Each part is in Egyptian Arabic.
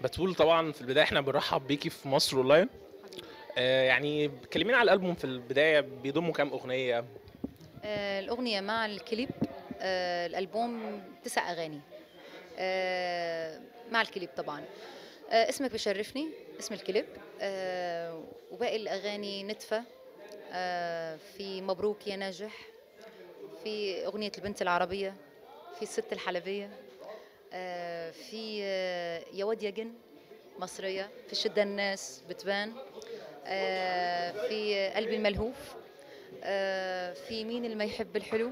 بتقول طبعا في البدايه احنا بنرحب بيكي في مصر اونلاين آه، يعني كلمينا على الالبوم في البدايه بيضموا كام اغنيه آه، الأغنية مع الكليب آه، الألبوم تسع أغاني آه، مع الكليب طبعا آه، اسمك بيشرفني اسم الكليب آه، وباقي الأغاني نتفة آه، في مبروك يا ناجح في أغنية البنت العربية في الست الحلبية آه، في آه، يا واد يا جن مصرية في الشدة الناس بتبان آه، في قلبي الملهوف آه، في مين اللي ما يحب الحلو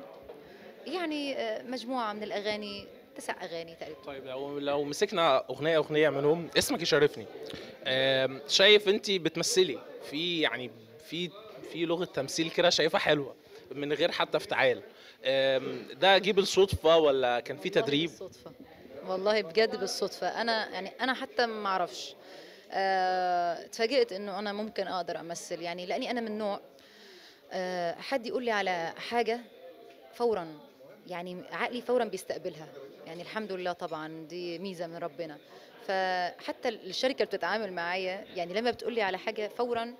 يعني آه، مجموعة من الأغاني تسع أغاني تقريبا طيب لو لو مسكنا اغنيه اغنيه منهم اسمك يشرفني آم، شايف انت بتمثلي في يعني في في لغه تمثيل كده شايفها حلوه من غير حتى افتعال آم، ده جه بالصدفه ولا كان في تدريب والله بالصدفة والله بجد بالصدفة أنا يعني أنا حتى ما أعرفش آه، اتفاجئت إنه أنا ممكن أقدر أمثل يعني لأني أنا من نوع آه، حد يقول لي على حاجة فورا يعني عقلي فورا بيستقبلها يعني الحمد لله طبعا دي ميزة من ربنا فحتى الشركة اللي بتتعامل معايا يعني لما بتقول لي على حاجة فورا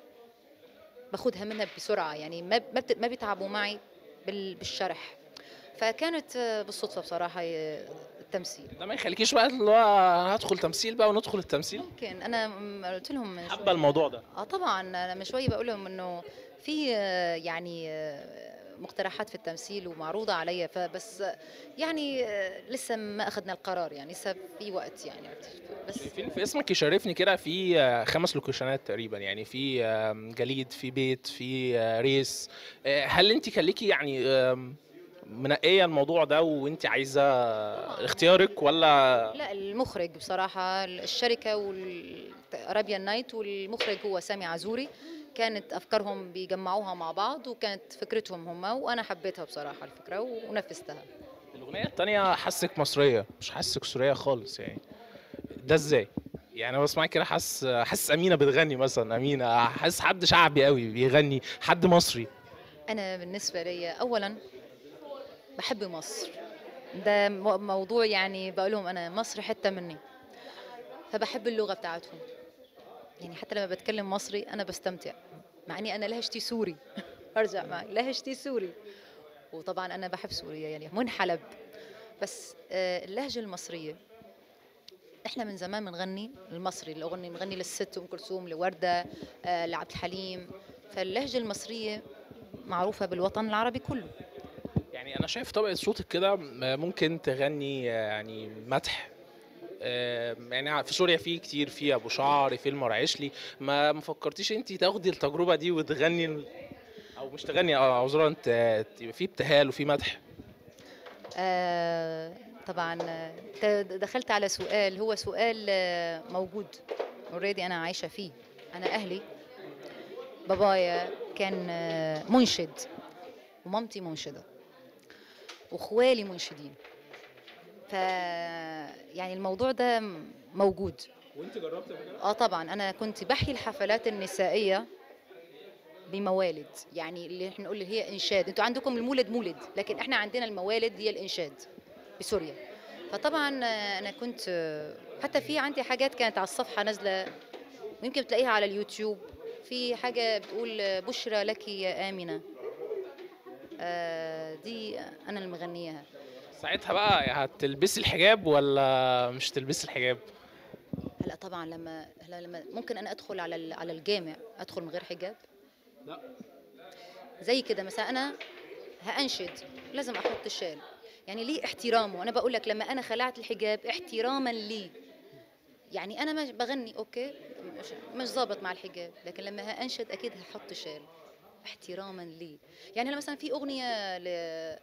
باخدها منها بسرعة يعني ما ما بت- ما بيتعبوا معي بال- بالشرح فكانت آه، بالصدفة بصراحة آه، التمثيل ده ما يخليكيش بقى اللي هو هدخل تمثيل بقى وندخل التمثيل ممكن انا م- قلت لهم من حابه شوي الموضوع ده اه طبعا انا من شويه بقول لهم انه في آه، يعني آه، مقترحات في التمثيل ومعروضه عليا فبس آه، يعني آه، لسه ما اخذنا القرار يعني لسه في وقت يعني بس شايفين في اسمك يشرفني كده في آه، خمس لوكيشنات تقريبا يعني في آم، جليد في بيت في آه، ريس آه، هل انت كان ليكي يعني آم، منقيه الموضوع ده وانت عايزه اختيارك ولا لا المخرج بصراحه الشركه والارابيان نايت والمخرج هو سامي عزوري كانت افكارهم بيجمعوها مع بعض وكانت فكرتهم هم وانا حبيتها بصراحه الفكره ونفذتها الاغنيه التانية حاسك مصريه مش حاسك سوريه خالص يعني ده ازاي يعني انا بسمعك كده حاسس حاسس امينه بتغني مثلا امينه حاسس حد شعبي قوي بيغني حد مصري أنا بالنسبة لي أولا بحب مصر ده مو- موضوع يعني بقول لهم أنا مصر حتة مني فبحب اللغة بتاعتهم يعني حتى لما بتكلم مصري أنا بستمتع مع إني أنا لهجتي سوري أرجع معي لهجتي سوري وطبعا أنا بحب سوريا يعني منحلب بس آه، اللهجة المصرية احنا من زمان بنغني المصري الاغني بنغني للست ام كلثوم لورده آه، لعبد الحليم فاللهجه المصريه معروفه بالوطن العربي كله يعني انا شايف طبقه صوتك كده ممكن تغني يعني مدح آه، يعني في سوريا في كتير في ابو شعر في المرعشلي ما ما فكرتيش انت تاخدي التجربه دي وتغني ال- او مش تغني اه عذرا ت- يبقى في ابتهال وفي مدح آه، طبعا آه، أنت دخلت على سؤال هو سؤال آه، موجود اوريدي انا عايشه فيه انا اهلي بابايا كان آه، منشد ومامتي منشده واخوالي منشدين ف يعني الموضوع ده موجود وانت جربت اه طبعا انا كنت بحيي الحفلات النسائيه بموالد يعني اللي احنا نقول اللي هي انشاد انتوا عندكم المولد مولد لكن احنا عندنا الموالد هي الانشاد بسوريا فطبعا آه، انا كنت آه، حتى في عندي حاجات كانت على الصفحه نازله ويمكن تلاقيها على اليوتيوب في حاجه بتقول آه، بشرى لك يا امنه آه، دي انا اللي مغنياها ساعتها بقى هتلبسي الحجاب ولا مش تلبسي الحجاب هلا طبعا لما هلا لما ممكن انا ادخل على ال- على الجامع ادخل من غير حجاب لا. زي كده مثلا انا هانشد لازم احط الشال يعني ليه احترامه انا بقول لك لما انا خلعت الحجاب احتراما لي يعني انا مش بغني اوكي مش مش ظابط مع الحجاب لكن لما هانشد اكيد هحط شال احتراما لي يعني هلا مثلا في اغنيه ل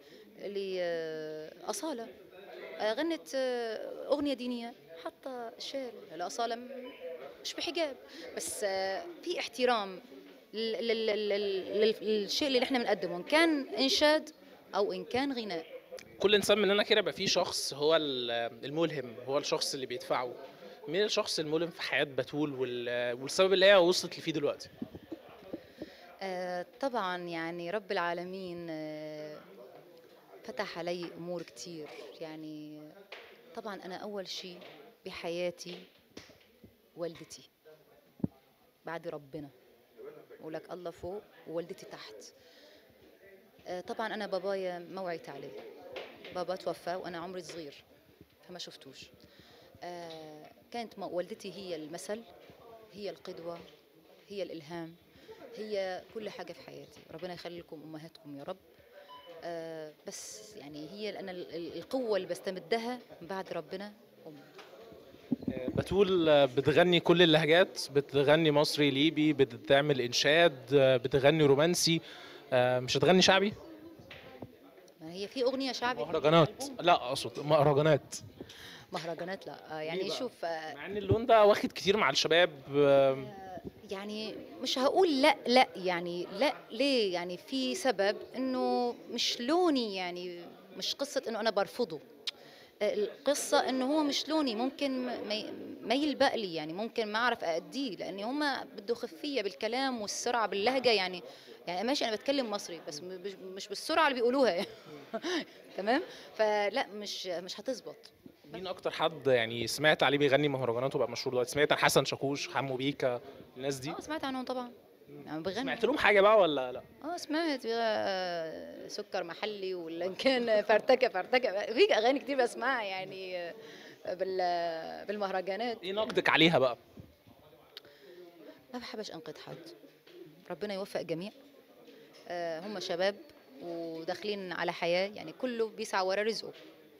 لأصالة غنت آه، أغنية دينية حاطة شال الأصالة م- مش بحجاب بس آه، في احترام لل- لل- لل- لل- للشيء اللي احنا بنقدمه إن كان إنشاد أو إن كان غناء كل انسان مننا كده بقى فيه شخص هو ال- الملهم هو الشخص اللي بيدفعه مين الشخص الملهم في حياه بتول وال- والسبب اللي هي وصلت لفيه دلوقتي آه، طبعا يعني رب العالمين آه، فتح علي امور كتير يعني طبعا انا اول شيء بحياتي والدتي بعد ربنا بقول لك الله فوق ووالدتي تحت آه، طبعا انا بابايا ما وعيت عليه بابا توفى وانا عمري صغير فما شفتوش آه، كانت م- والدتي هي المثل هي القدوه هي الالهام هي كل حاجه في حياتي ربنا يخلي لكم امهاتكم يا رب آه، بس يعني هي انا ال- ال- القوه اللي بستمدها بعد ربنا امي آه، بتقول آه، بتغني كل اللهجات بتغني مصري ليبي بتعمل انشاد آه، بتغني رومانسي آه، مش هتغني شعبي ما هي في اغنيه شعبي مهرجانات ألبوم؟ لا اقصد مهرجانات مهرجانات لا آه، ليه يعني بقى؟ شوف آه، مع ان اللون ده واخد كتير مع الشباب آه، يعني مش هقول لا لا يعني لا ليه يعني في سبب انه مش لوني يعني مش قصة انه انا برفضه القصة انه هو مش لوني ممكن ما ما يلبق لي يعني ممكن ما اعرف اديه لان هما بده خفية بالكلام والسرعة باللهجة يعني يعني ماشي انا بتكلم مصري بس م- مش- مش بالسرعة اللي بيقولوها يعني تمام فلا مش مش هتظبط مين اكتر حد يعني سمعت عليه بيغني مهرجانات وبقى مشهور دلوقتي سمعت عن حسن شاكوش حمو بيكا الناس دي اه سمعت عنهم طبعا يعني بغني سمعت لهم حاجه بقى ولا لا اه سمعت آه، سكر محلي ولا إن كان فرتكه فرتكه في اغاني كتير بسمعها يعني آه، بال بالمهرجانات ايه نقدك عليها بقى ما بحبش انقد حد ربنا يوفق جميع آه، هم شباب وداخلين على حياه يعني كله بيسعى ورا رزقه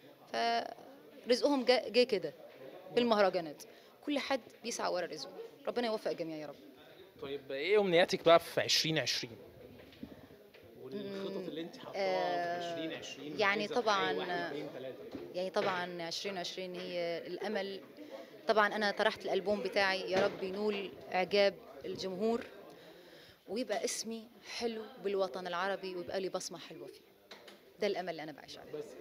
فرزقهم جا جه كده بالمهرجانات كل حد بيسعى ورا رزقه ربنا يوفق جميع يا رب طيب ايه امنياتك بقى في 2020 والخطط اللي انت حاطاها في آه، 2020 يعني عايزة تحققي طبعاً، واحد، اتنين، تلاتة. يعني طبعا 2020 هي الامل طبعا انا طرحت الالبوم بتاعي يا رب ينول اعجاب الجمهور ويبقى اسمي حلو بالوطن العربي ويبقى لي بصمه حلوه فيه ده الامل اللي انا بعيش عليه بس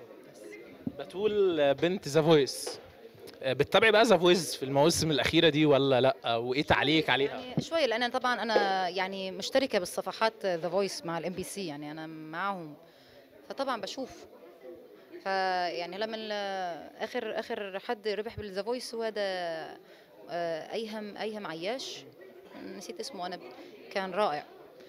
بتقول بنت ذا فويس بتتابعي بقى ذا فويس في المواسم الاخيره دي ولا لا وايه تعليقك عليها يعني شويه لان أنا طبعا انا يعني مشتركه بالصفحات ذا فويس مع الام بي سي يعني انا معاهم فطبعا بشوف فيعني لما ال- اخر اخر حد ربح بالذا فويس هو ده آه، ايهم ايهم عياش نسيت اسمه انا كان رائع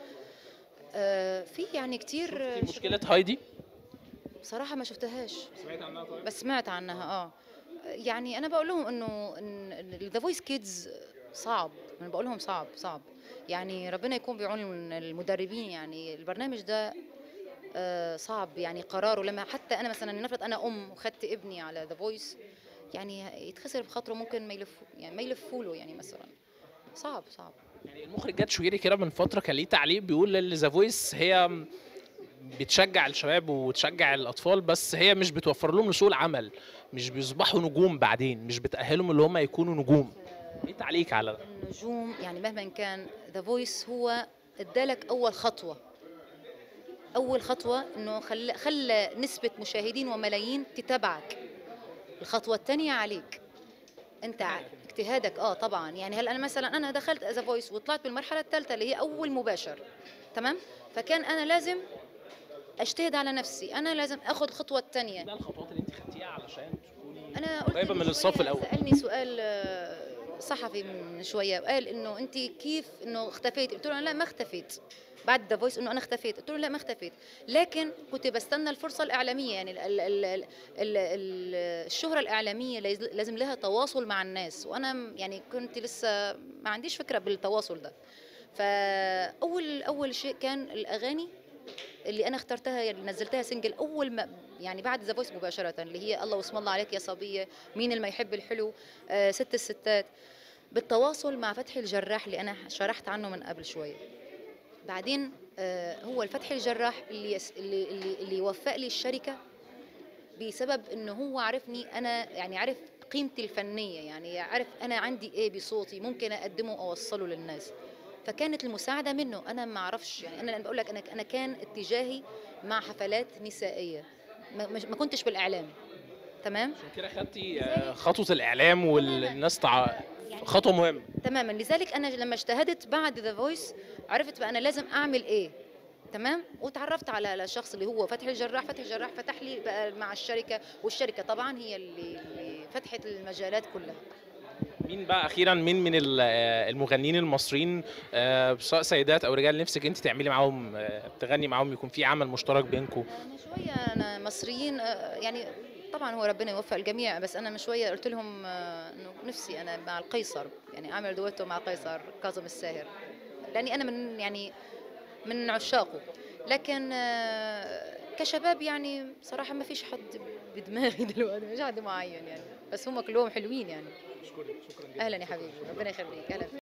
آه، في يعني كتير شفتي مشكله هايدي بصراحه ما شفتهاش سمعت عنها طيب بس سمعت عنها اه يعني انا بقول لهم انه ذا فويس كيدز صعب انا بقول لهم صعب صعب يعني ربنا يكون بعون المدربين يعني البرنامج ده آه، صعب يعني قراره لما حتى انا مثلا نفرض انا ام وخدت ابني على ذا فويس يعني يتخسر بخاطره ممكن ما يلف يعني ما يلفوا له يعني مثلا صعب صعب يعني المخرج جاد شويري كده من فتره كان ليه تعليق بيقول ان ذا فويس هي بتشجع الشباب وتشجع الاطفال بس هي مش بتوفر لهم سوق العمل مش بيصبحوا نجوم بعدين مش بتاهلهم اللي هم يكونوا نجوم ايه تعليق على ده النجوم يعني مهما كان ذا فويس هو ادالك اول خطوه اول خطوه انه خلى خلى نسبه مشاهدين وملايين تتابعك الخطوه الثانيه عليك انت ع- اجتهادك اه طبعا يعني هلا انا مثلا انا دخلت ذا فويس وطلعت بالمرحله الثالثه اللي هي اول مباشر تمام فكان انا لازم اجتهد على نفسي انا لازم اخذ الخطوه الثانيه ده الخطوات اللي انت خدتيها علشان تكوني انا قلت قريبه من من الصف شوية الاول سالني سؤال آه، صحفي من شويه وقال انه انت كيف انه اختفيت قلت له أنا لا ما اختفيت بعد ذا فويس انه انا اختفيت قلت له لا ما اختفيت لكن كنت بستنى الفرصه الاعلاميه يعني ال ال ال ال ال ال الشهره الاعلاميه لاز- لازم لها تواصل مع الناس وانا م- يعني كنت لسه ما عنديش فكره بالتواصل ده فاول اول شيء كان الاغاني اللي انا اخترتها اللي نزلتها سنجل اول ما يعني بعد ذا فويس مباشره اللي هي الله واسم الله عليك يا صبيه مين اللي ما يحب الحلو آه ست الستات بالتواصل مع فتحي الجراح اللي انا شرحت عنه من قبل شويه بعدين آه هو الفتحي الجراح اللي يس اللي اللي, اللي وفق لي الشركه بسبب انه هو عرفني انا يعني عرف قيمتي الفنيه يعني عرف انا عندي ايه بصوتي ممكن اقدمه واوصله للناس فكانت المساعده منه انا ما اعرفش يعني انا بقول لك انا انا كان اتجاهي مع حفلات نسائيه ما, مش- ما كنتش بالاعلام تمام عشان كده خدتي آه، خطوه الاعلام والناس تع... خطوه مهمه تماما لذلك انا لما اجتهدت بعد ذا فويس عرفت بقى انا لازم اعمل ايه تمام وتعرفت على على الشخص اللي هو فتحي الجراح فتحي الجراح فتح لي بقى مع الشركه والشركه طبعا هي اللي, اللي فتحت المجالات كلها مين بقى اخيرا مين من ال- آه، المغنيين المصريين آه، سواء سيدات او رجال نفسك انت تعملي معاهم آه، تغني معاهم يكون في عمل مشترك بينكم من شويه انا مصريين آه، يعني طبعا هو ربنا يوفق الجميع بس انا من شويه قلت لهم آه، انه نفسي انا مع القيصر يعني اعمل دويتو مع قيصر كاظم الساهر لاني انا من يعني من عشاقه لكن آه، كشباب يعني صراحه ما فيش حد بدماغي دلوقتي مش حد معين يعني بس هم كلهم حلوين يعني شكرا شكرا اهلا يا حبيبي ربنا يخليك اهلا